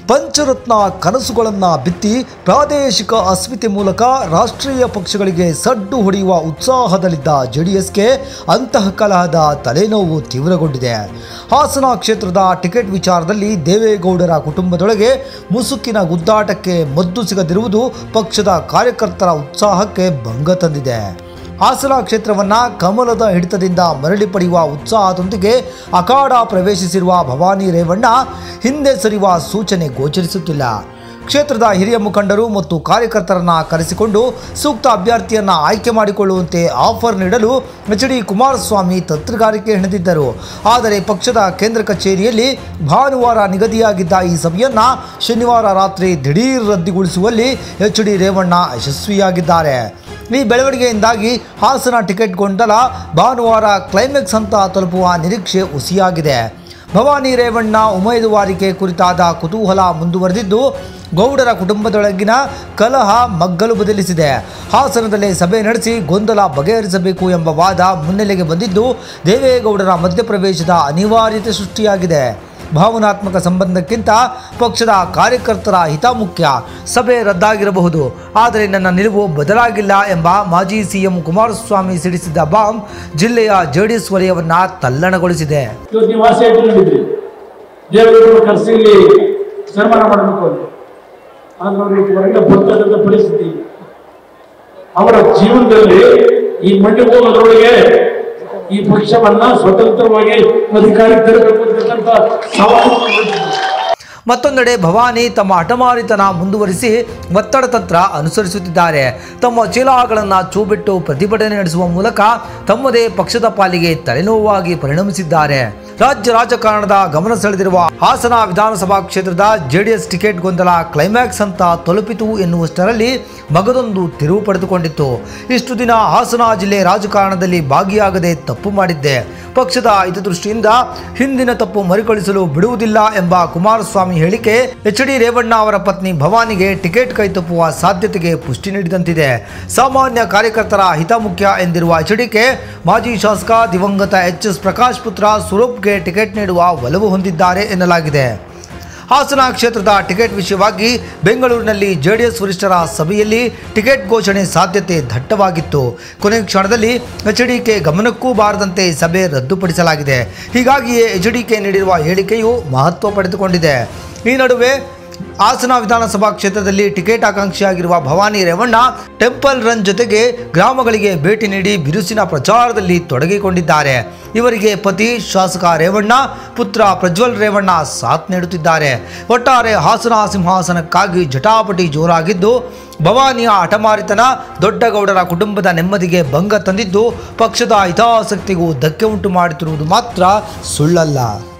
ಪಂಚರತ್ನ ಕನಸುಗಳನ್ನು ಬಿತ್ತಿ ಪ್ರಾದೇಶಿಕ ಅಸ್ಮಿತೆ ಮೂಲಕ ರಾಷ್ಟ್ರೀಯ ಪಕ್ಷಗಳಿಗೆ ಸಡ್ಡು ಹೊಡೆಯುವ ಉತ್ಸಾಹದಲ್ಲಿದ್ದ ಜೆಡಿಎಸ್ಗೆ ಅಂತಹ ಕಲಹದ ತಲೆನೋವು ತೀವ್ರಗೊಂಡಿದೆ ಹಾಸನ ಕ್ಷೇತ್ರದ ಟಿಕೆಟ್ ವಿಚಾರದಲ್ಲಿ ದೇವೇಗೌಡರ ಕುಟುಂಬದೊಳಗೆ ಮುಸುಕಿನ ಗುದ್ದಾಟಕ್ಕೆ ಮದ್ದು ಸಿಗದಿರುವುದು ಪಕ್ಷದ ಕಾರ್ಯಕರ್ತರ ಉತ್ಸಾಹಕ್ಕೆ ಭಂಗ ತಂದಿದೆ ಹಾಸನ ಕ್ಷೇತ್ರವನ್ನ ಕಮಲದ ಹಿಡಿತದಿಂದ ಮರಳಿ ಪಡೆಯುವ ಉತ್ಸಾಹದೊಂದಿಗೆ ಅಖಾಡ ಪ್ರವೇಶಿಸಿರುವ ಭವಾನಿ ರೇವಣ್ಣ ಹಿಂದೆ ಸರಿಯುವ ಸೂಚನೆ ಗೋಚರಿಸುತ್ತಿಲ್ಲ ಕ್ಷೇತ್ರದ ಹಿರಿಯ ಮುಖಂಡರು ಮತ್ತು ಕಾರ್ಯಕರ್ತರನ್ನ ಕರೆಸಿಕೊಂಡು ಸೂಕ್ತ ಅಭ್ಯರ್ಥಿಯನ್ನ ಆಯ್ಕೆ ಮಾಡಿಕೊಳ್ಳುವಂತೆ ಆಫರ್ ನೀಡಲು ಎಚ್ ಡಿ ಕುಮಾರಸ್ವಾಮಿ ತಂತ್ರಗಾರಿಕೆ ಹೆಣೆದಿದ್ದರು ಆದರೆ ಪಕ್ಷದ ಕೇಂದ್ರ ಕಚೇರಿಯಲ್ಲಿ ಭಾನುವಾರ ನಿಗದಿಯಾಗಿದ್ದ ಈ ಸಭೆಯನ್ನ ಶನಿವಾರ ರಾತ್ರಿ ದಿಢೀರ್ ರದ್ದುಗೊಳಿಸುವಲ್ಲಿ ಎಚ್ ಡಿ ರೇವಣ್ಣ ಯಶಸ್ವಿಯಾಗಿದ್ದಾರೆ ಈ ಬೆಳವಣಿಗೆಯಿಂದಾಗಿ ಹಾಸನ ಟಿಕೆಟ್ ಗೊಂದಲ ಭಾನುವಾರ ಕ್ಲೈಮ್ಯಾಕ್ಸ್ ಹಂತ ತಲುಪುವ ನಿರೀಕ್ಷೆ ಹುಸಿಯಾಗಿದೆ ಭವಾನಿ ರೇವಣ್ಣ ಉಮೇದುವಾರಿಕೆ ಕುರಿತಾದ ಕುತೂಹಲ ಮುಂದುವರೆದಿದ್ದು ಗೌಡರ ಕುಟುಂಬದೊಳಗಿನ ಕಲಹ ಮಗ್ಗಲು ಬದಲಿಸಿದೆ ಹಾಸನದಲ್ಲಿ ಸಭೆ ನಡೆಸಿ ಗೊಂದಲ ಬಗೆಹರಿಸಬೇಕು ಎಂಬ ವಾದ ಮುನ್ನೆಲೆಗೆ ಬಂದಿದ್ದು ದೇವೇಗೌಡರ ಮಧ್ಯಪ್ರವೇಶದ ಅನಿವಾರ್ಯತೆ ಸೃಷ್ಟಿಯಾಗಿದೆ ಭಾವನಾತ್ಮಕ ಸಂಬಂಧಕ್ಕಿಂತ ಪಕ್ಷದ ಕಾರ್ಯಕರ್ತರ ಹಿತ ಮುಖ್ಯ ಸಭೆ ರದ್ದಾಗಿರಬಹುದು ಆದರೆ ನನ್ನ ನಿಲುವು ಬದಲಾಗಿಲ್ಲ ಎಂಬ ಮಾಜಿ ಸಿಎಂ ಕುಮಾರಸ್ವಾಮಿ ಸಿಡಿಸಿದ ಬಾಂಬ್ ಜಿಲ್ಲೆಯ ಜೆಡಿಎಸ್ ವಲಯವನ್ನ ತಲ್ಲಣಗೊಳಿಸಿದೆ ಇವತ್ತು ನೀವು ಆಸೆ ಇಟ್ಕೊಂಡಿದ್ರಿ ದೇವರನ್ನು ಕರೆಸಿ ಇಲ್ಲಿ ಸನ್ಮಾನ ಮಾಡಬೇಕು ಅಂತ ಆದ್ರೆ ಅವ್ರಿಗೆ ಹೊರಗಡೆ ಬರ್ತಕ್ಕಂಥ ಪರಿಸ್ಥಿತಿ ಅವರ ಜೀವನದಲ್ಲಿ ಈ ಮಂಡಿಗೆ ಹೋಗೋದ್ರೊಳಗೆ ಈ ಪಕ್ಷವನ್ನ ಸ್ವತಂತ್ರವಾಗಿ ಅಧಿಕಾರಕ್ಕೆ ತರಬೇಕು ಅಂತಕ್ಕಂಥ ಸವಾಲು ಮತ್ತೊಂದೆಡೆ ಭವಾನಿ ತಮ್ಮ ಹಠಮಾರಿತನ ಮುಂದುವರಿಸಿ ಒತ್ತಡ ತಂತ್ರ ಅನುಸರಿಸುತ್ತಿದ್ದಾರೆ ತಮ್ಮ ಚೀಲಗಳನ್ನು ಚೂಬಿಟ್ಟು ಪ್ರತಿಭಟನೆ ನಡೆಸುವ ಮೂಲಕ ತಮ್ಮದೇ ಪಕ್ಷದ ಪಾಲಿಗೆ ತಲೆನೋವಾಗಿ ಪರಿಣಮಿಸಿದ್ದಾರೆ ರಾಜ್ಯ ರಾಜಕಾರಣದ ಗಮನ ಸೆಳೆದಿರುವ ಹಾಸನ ವಿಧಾನಸಭಾ ಕ್ಷೇತ್ರದ ಜೆಡಿಎಸ್ ಟಿಕೆಟ್ ಗೊಂದಲ ಕ್ಲೈಮ್ಯಾಕ್ಸ್ ಅಂತ ತಲುಪಿತು ಎನ್ನುವಷ್ಟರಲ್ಲಿ ಮಗದೊಂದು ತಿರುವು ಪಡೆದುಕೊಂಡಿತ್ತು ಇಷ್ಟು ದಿನ ಹಾಸನ ಜಿಲ್ಲೆ ರಾಜಕಾರಣದಲ್ಲಿ ಭಾಗಿಯಾಗದೆ ತಪ್ಪು ಮಾಡಿದ್ದೆ ಪಕ್ಷದ ಹಿತದೃಷ್ಟಿಯಿಂದ ಹಿಂದಿನ ತಪ್ಪು ಮರುಕಳಿಸಲು ಬಿಡುವುದಿಲ್ಲ ಎಂಬ ಕುಮಾರಸ್ವಾಮಿ ಹೇಳಿಕೆ ಎಚ್ ಡಿ ರೇವಣ್ಣ ಅವರ ಪತ್ನಿ ಭವಾನಿಗೆ ಟಿಕೆಟ್ ಕೈತಪ್ಪುವ ಸಾಧ್ಯತೆಗೆ ಪುಷ್ಟಿ ನೀಡಿದಂತಿದೆ ಸಾಮಾನ್ಯ ಕಾರ್ಯಕರ್ತರ ಹಿತ ಮುಖ್ಯ ಎಂದಿರುವ ಎಚ್ಡಿಕೆ ಮಾಜಿ ಶಾಸಕ ದಿವಂಗತ ಎಚ್ ಎಸ್ ಪ್ರಕಾಶ್ ಪುತ್ರ ಸ್ವರೂಪ್ಗೆ ಟಿಕೆಟ್ ನೀಡುವ ಒಲವು ಹೊಂದಿದ್ದಾರೆ ಎನ್ನಲಾಗಿದೆ ಹಾಸನ ಕ್ಷೇತ್ರದ ಟಿಕೆಟ್ ವಿಷಯವಾಗಿ ಬೆಂಗಳೂರಿನಲ್ಲಿ ಜೆಡಿಎಸ್ ವರಿಷ್ಠರ ಸಭೆಯಲ್ಲಿ ಟಿಕೆಟ್ ಘೋಷಣೆ ಸಾಧ್ಯತೆ ದಟ್ಟವಾಗಿತ್ತು ಕೊನೆ ಕ್ಷಣದಲ್ಲಿ ಎಚ್ಡಿಕೆ ಗಮನಕ್ಕೂ ಬಾರದಂತೆ ಸಭೆ ರದ್ದುಪಡಿಸಲಾಗಿದೆ ಹೀಗಾಗಿಯೇ ಎಚ್ಡಿಕೆ ನೀಡಿರುವ ಹೇಳಿಕೆಯು ಮಹತ್ವ ಪಡೆದುಕೊಂಡಿದೆ ಈ ನಡುವೆ ಹಾಸನ ವಿಧಾನಸಭಾ ಕ್ಷೇತ್ರದಲ್ಲಿ ಟಿಕೆಟ್ ಆಕಾಂಕ್ಷಿಯಾಗಿರುವ ಭವಾನಿ ರೇವಣ್ಣ ಟೆಂಪಲ್ ರನ್ ಜೊತೆಗೆ ಗ್ರಾಮಗಳಿಗೆ ಭೇಟಿ ನೀಡಿ ಬಿರುಸಿನ ಪ್ರಚಾರದಲ್ಲಿ ತೊಡಗಿಕೊಂಡಿದ್ದಾರೆ ಇವರಿಗೆ ಪತಿ ಶಾಸಕ ರೇವಣ್ಣ ಪುತ್ರ ಪ್ರಜ್ವಲ್ ರೇವಣ್ಣ ಸಾಥ್ ನೀಡುತ್ತಿದ್ದಾರೆ ಒಟ್ಟಾರೆ ಹಾಸನ ಸಿಂಹಾಸನಕ್ಕಾಗಿ ಜಟಾಪಟಿ ಜೋರಾಗಿದ್ದು ಭವಾನಿಯ ಹಠಮಾರಿತನ ದೊಡ್ಡಗೌಡರ ಕುಟುಂಬದ ನೆಮ್ಮದಿಗೆ ಭಂಗ ತಂದಿದ್ದು ಪಕ್ಷದ ಹಿತಾಸಕ್ತಿಗೂ ಧಕ್ಕೆ ಉಂಟು ಮಾಡುತ್ತಿರುವುದು ಮಾತ್ರ ಸುಳ್ಳಲ್ಲ